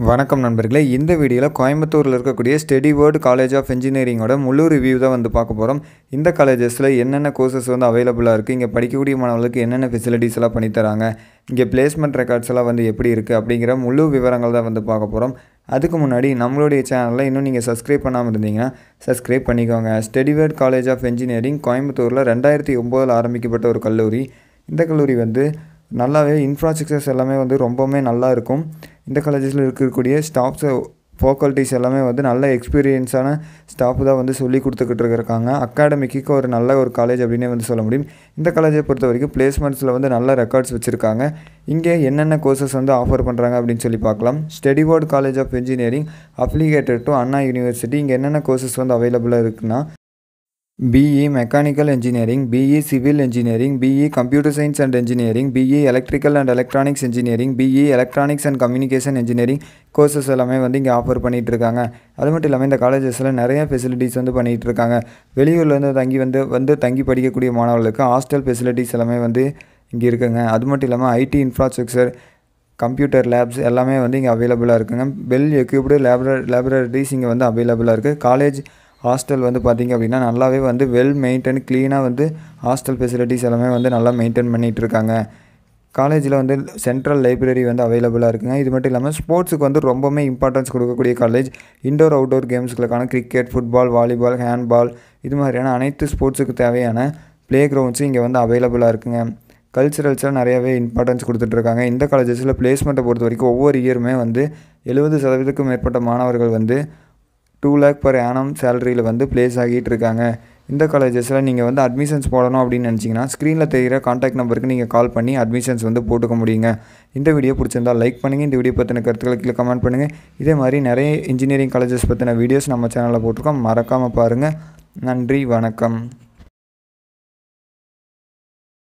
வணக்கம் நண்பர்களே இந்த வீடியோவில் கோயம்புத்தூரில் இருக்கக்கூடிய ஸ்டெடி வேர்டு காலேஜ் ஆஃப் இன்ஜினியரிங்கோட முழு ரிவ்யூ தான் வந்து பார்க்க போகிறோம் இந்த காலேஜஸில் என்னென்ன கோர்சஸ் வந்து அவைலபிளாக இருக்குது இங்கே படிக்கக்கூடிய மாணவர்களுக்கு என்னென்ன ஃபெசிலிட்டிஸ் எல்லாம் பண்ணி தராங்க இங்கே பிளேஸ்மெண்ட் ரெக்கார்ட்ஸ் எல்லாம் வந்து எப்படி இருக்குது அப்படிங்கிற முழு விவரங்கள் தான் வந்து பார்க்க போகிறோம் அதுக்கு முன்னாடி நம்மளுடைய சேனலில் இன்னும் நீங்கள் சப்ஸ்கிரைப் பண்ணாமல் இருந்தீங்கன்னா சப்ஸ்கிரைப் பண்ணிக்கோங்க ஸ்டெடிவேர்ட் காலேஜ் ஆஃப் இன்ஜினியரிங் கோயம்புத்தூரில் ரெண்டாயிரத்தி ஒம்போதில் ஆரம்பிக்கப்பட்ட ஒரு கல்லூரி இந்த கல்லூரி வந்து நல்லாவே இன்ஃப்ராஸ்ட்ரக்சர்ஸ் எல்லாமே வந்து ரொம்பவுமே நல்லா இருக்கும் இந்த காலேஜஸில் இருக்கக்கூடிய ஸ்டாஃப்ஸு ஃபேக்கல்ட்டிஸ் எல்லாமே வந்து நல்ல எக்ஸ்பீரியன்ஸான ஸ்டாஃப் தான் வந்து சொல்லி கொடுத்துக்கிட்டு இருக்காங்க அகாடமிக்கு ஒரு நல்ல ஒரு காலேஜ் அப்படின்னே வந்து சொல்ல முடியும் இந்த காலேஜை பொறுத்த வரைக்கும் பிளேஸ்மெண்ட்ஸில் வந்து நல்ல ரெக்கார்ட்ஸ் வச்சுருக்காங்க இங்கே என்னென்ன கோர்சஸ் வந்து ஆஃபர் பண்ணுறாங்க அப்படின்னு சொல்லி பார்க்கலாம் studyworld college of engineering affiliated to Anna university இங்கே என்னென்ன கோர்சஸ் வந்து அவைலபிளாக இருக்குன்னா B E mechanical engineering B E civil engineering B E computer science and engineering B E electrical and electronics engineering B E electronics and communication engineering courses எல்லாமே வந்து இங்கே ஆஃபர் பண்ணிகிட்டு இருக்காங்க அது மட்டும் இல்லாமல் இந்த காலேஜஸில் நிறைய ஃபெசிலிட்டிஸ் வந்து பண்ணிகிட்டு இருக்காங்க வெளியூர்லேருந்து தங்கி வந்து வந்து தங்கி படிக்கக்கூடிய மாணவர்களுக்கு ஹாஸ்டல் ஃபெசிலிட்டிஸ் எல்லாமே வந்து இங்கே இருக்குங்க அது மட்டும் இல்லாமல் ஐடி இன்ஃப்ராஸ்ட்ரக்சர் கம்ப்யூட்டர் லேப்ஸ் எல்லாமே வந்து இங்கே அவைலபிளாக இருக்குங்க வெல் எக்யூப்டு லேபர லேபரட்டரிஸ் இங்கே வந்து அவைலபிளாக இருக்குது காலேஜ் ஹாஸ்டல் வந்து பார்த்திங்க அப்படின்னா நல்லாவே வந்து வெல் மெயின்டைன் க்ளீனாக வந்து ஹாஸ்டல் ஃபெசிலிட்டிஸ் எல்லாமே வந்து நல்லா மெயின்டைன் பண்ணிகிட்டு இருக்காங்க காலேஜில் வந்து சென்ட்ரல் லைப்ரரி வந்து அவைலபிளாக இருக்குங்க இது மட்டும் இல்லாமல் ஸ்போர்ட்ஸுக்கு வந்து ரொம்பவுமே இம்பார்ட்டன்ஸ் கொடுக்கக்கூடிய காலேஜ் இண்டோர் அவுட்டோர் கேம்ஸ்களுக்கான கிரிக்கெட் ஃபுட்பால் வாலிபால் ஹேண்ட்பால் இது மாதிரியான அனைத்து ஸ்போர்ட்ஸுக்கு தேவையான ப்ளே கிரவுண்ட்ஸும் இங்கே வந்து அவைலபிளாக இருக்குங்க கல்ச்சுரல்ஸில் நிறையாவே இம்பார்ட்டன்ஸ் கொடுத்துட்ருக்காங்க இந்த காலேஜஸில் பிளேஸ்மெண்ட்டை பொறுத்த வரைக்கும் ஒவ்வொரு இயருமே வந்து எழுபது சதவீதத்துக்கும் மேற்பட்ட மாணவர்கள் வந்து டூ லேக் பர் ஆனம் சேலரியில் வந்து ப்ளேஸ் ஆகிட்டு இருக்காங்க இந்த காலேஜஸில் நீங்கள் வந்து அட்மிஷன்ஸ் போடணும் அப்படின்னு நினச்சிங்கன்னா ஸ்க்ரீனில் தெரிகிற காண்டாக்ட் நம்பருக்கு நீங்கள் கால் பண்ணி அட்மிஷன்ஸ் வந்து போட்டுக்க முடியுங்க இந்த வீடியோ பிடிச்சிருந்தால் லைக் பண்ணுங்கள் இந்த வீடியோ பற்றின கருத்துக்களை கீழே கமெண்ட் பண்ணுங்கள் இதே மாதிரி நிறைய இன்ஜினியரிங் காலேஜஸ் பற்றின வீடியோஸ் நம்ம சேனலில் போட்டிருக்கோம் மறக்காமல் பாருங்கள் நன்றி வணக்கம்